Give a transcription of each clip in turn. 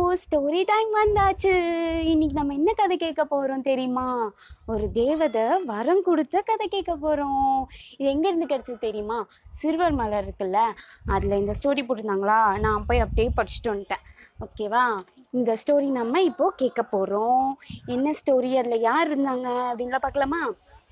story time வந்தாச்சு இன்னைக்கு நம்ம என்ன கதை கேட்க போறோம் தெரியுமா ஒரு தேவதை வரம் கொடுத்த கதை கேட்க போறோம் இது எங்க இருந்து கிடைச்சது தெரியுமா சிறுவர் மலர் இருக்குல்ல அதுல இந்த ஸ்டோரி போட்டிருந்தாங்களா நான் போய் அப்படியே படிச்சுட்டு வந்துட்டேன் ஓகேவா இந்த ஸ்டோரி நம்ம இப்போ கேட்க போறோம் என்ன ஸ்டோரி அதுல யார் இருந்தாங்க அப்படின்லாம் பார்க்கலாமா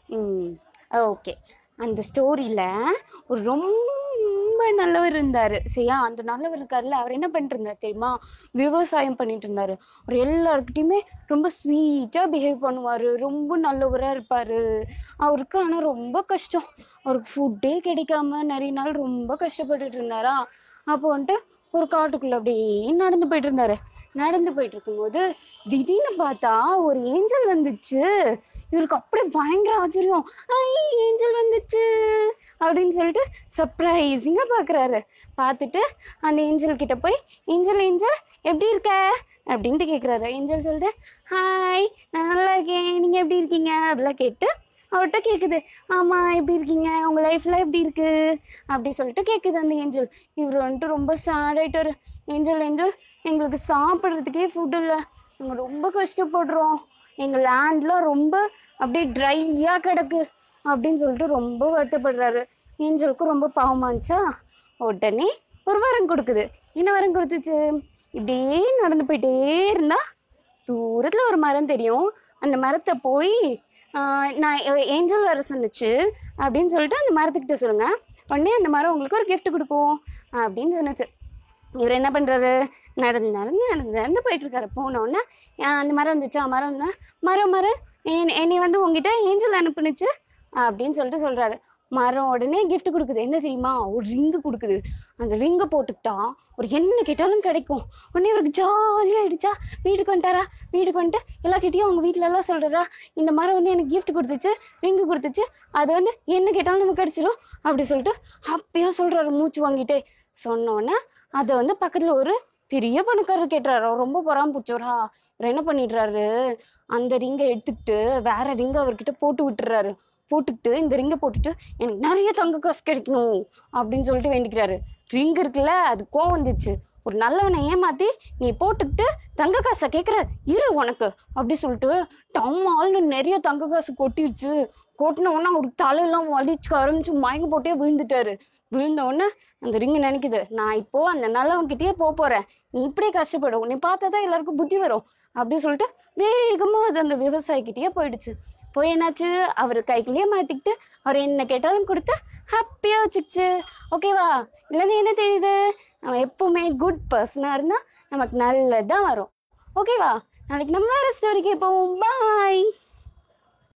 ம் ஓகே அந்த ஸ்டோரியில் ஒரு ரொம்ப நல்லவர் இருந்தார் சரியா அந்த நல்லவர் இருக்கார்ல அவர் என்ன பண்ணிட்டு இருந்தார் தெரியுமா விவசாயம் பண்ணிட்டு இருந்தார் அவர் எல்லாருக்கிட்டையுமே ரொம்ப ஸ்வீட்டாக பிஹேவ் பண்ணுவார் ரொம்ப நல்லவராக இருப்பார் அவருக்கு ஆனால் ரொம்ப கஷ்டம் அவருக்கு ஃபுட்டே கிடைக்காம நிறைய நாள் ரொம்ப கஷ்டப்பட்டுட்டு இருந்தாரா அப்போ வந்துட்டு ஒரு காட்டுக்குள்ளே அப்படியே நடந்து போயிட்டு இருந்தாரு நடந்து போயிட்டு இருக்கும்போது திடீர்னு பார்த்தா ஒரு ஏஞ்சல் வந்துச்சு இவருக்கு அப்படியே பயங்கர ஆச்சரியம் ஐ ஏஞ்சல் வந்துச்சு அப்படின்னு சொல்லிட்டு சர்ப்ரைசிங்காக பார்க்குறாரு பார்த்துட்டு அந்த ஏஞ்சல் கிட்ட போய் ஏஞ்சல் ஏஞ்சல் எப்படி இருக்க அப்படின்ட்டு கேட்குறாரு ஏஞ்சல் சொல்லிட்டு ஹாய் நான் நல்லா இருக்கேன் நீங்கள் எப்படி இருக்கீங்க அப்படிலாம் கேட்டு அவர்கிட்ட கேட்குது ஆமாம் எப்படி இருக்கீங்க உங்கள் லைஃப்லாம் எப்படி இருக்கு அப்படி சொல்லிட்டு கேட்குது அந்த ஏஞ்சல் இவர் வந்துட்டு ரொம்ப சேட் ஆயிட்டாரு ஏஞ்சல் ஏஞ்சல் எங்களுக்கு சாப்பிட்றதுக்கே ஃபுட் இல்லை நாங்கள் ரொம்ப கஷ்டப்படுறோம் எங்கள் லேண்ட்லாம் ரொம்ப அப்படியே ட்ரையாக கிடக்கு அப்படின்னு சொல்லிட்டு ரொம்ப வருத்தப்படுறாரு ஏஞ்சலுக்கும் ரொம்ப பாவமாச்சா உடனே ஒரு வரம் கொடுக்குது என்ன வரம் கொடுத்துச்சு இப்படியே நடந்து போயிட்டே இருந்தா தூரத்தில் ஒரு மரம் தெரியும் அந்த மரத்தை போய் ஆஹ், நான் ஏஞ்சல் வர சொன்னுச்சு அப்படின்னு சொல்லிட்டு அந்த மரத்துக்கிட்ட சொல்லுங்க உடனே அந்த மரம் உங்களுக்கு ஒரு gift கொடுக்கும் அப்படின்னு சொன்னுச்சு இவர் என்ன பண்ணுறாரு நடந்து நடந்து நடந்து நடந்து போயிட்டு இருக்காரு போனோடனே அந்த மரம் வந்துச்சா மரம் வந்தா மரம் மரம் என்- என்னை வந்து உங்ககிட்ட ஏஞ்சல் அனுப்புனுச்சு அப்படின்னு சொல்லிட்டு சொல்கிறாரு மரம் உடனே gift கொடுக்குது என்ன தெரியுமா ஒரு ரிங்கு கொடுக்குது அந்த ரிங்கை போட்டுக்கிட்டா ஒரு என்ன கேட்டாலும் கிடைக்கும் உடனே இவருக்கு ஜாலியாக ஆயிடுச்சா வீட்டுக்கு வந்துட்டாரா வீட்டுக்கு வந்துட்டு எல்லாக்கிட்டையும் அவங்க வீட்ல எல்லாம் சொல்கிறாரா இந்த மரம் வந்து எனக்கு gift கொடுத்துச்சு ரிங்கு கொடுத்துச்சு அது வந்து என்ன கேட்டாலும் நமக்கு கிடச்சிரும் அப்படி சொல்லிட்டு ஹாப்பியாக சொல்கிறாரு மூச்சு வாங்கிட்டே சொன்னோன்னே அதை வந்து பக்கத்தில் ஒரு பெரிய பணக்காரர் கேட்டுறாரு அவர் ரொம்ப பொறாம பிடிச்சவரா இவர் என்ன பண்ணிடுறாரு அந்த ரிங்கை எடுத்துக்கிட்டு வேற ரிங்கை அவர்கிட்ட போட்டு விட்டுறாரு போட்டுக்கிட்டு இந்த ரிங்கை போட்டுட்டு எனக்கு நிறைய தங்க காசு கிடைக்கணும் அப்படின்னு சொல்லிட்டு வேண்டிக்கிறாரு ரிங் இருக்குல்ல அது கோவம் வந்துச்சு ஒரு நல்லவனை ஏமாத்தி நீ போட்டுக்கிட்டு தங்க காசை கேட்குற இரு உனக்கு அப்படி சொல்லிட்டு டம்மால்னு நிறைய தங்க காசு கொட்டிருச்சு கொட்டின உடனே அவருக்கு தலையெல்லாம் வலிச்சு ஆரம்பிச்சு மயங்க போட்டே விழுந்துட்டாரு விழுந்த உடனே அந்த ரிங்கு நினைக்குது நான் இப்போ அந்த நல்லவன்கிட்டயே போக போறேன் நீ இப்படியே கஷ்டப்படும் உன்னை பார்த்தா தான் எல்லாருக்கும் புத்தி வரும் அப்படின்னு சொல்லிட்டு வேகமா அது அந்த விவசாயிக்கிட்டயே போயிடுச்சு போய் என்னாச்சு அவர் கைக்குள்ளேயே மாட்டிக்கிட்டு அவர் என்ன கேட்டாலும் கொடுத்து ஹாப்பியாக வச்சுக்கிச்சு ஓகேவா இல்லைன்னா என்ன தெரியுது நம்ம எப்பவுமே குட் பர்சனாக இருந்தால் நமக்கு நல்லது தான் வரும் ஓகேவா நாளைக்கு நம்ம வேறு ஸ்டோரி கேட்போம் பாய்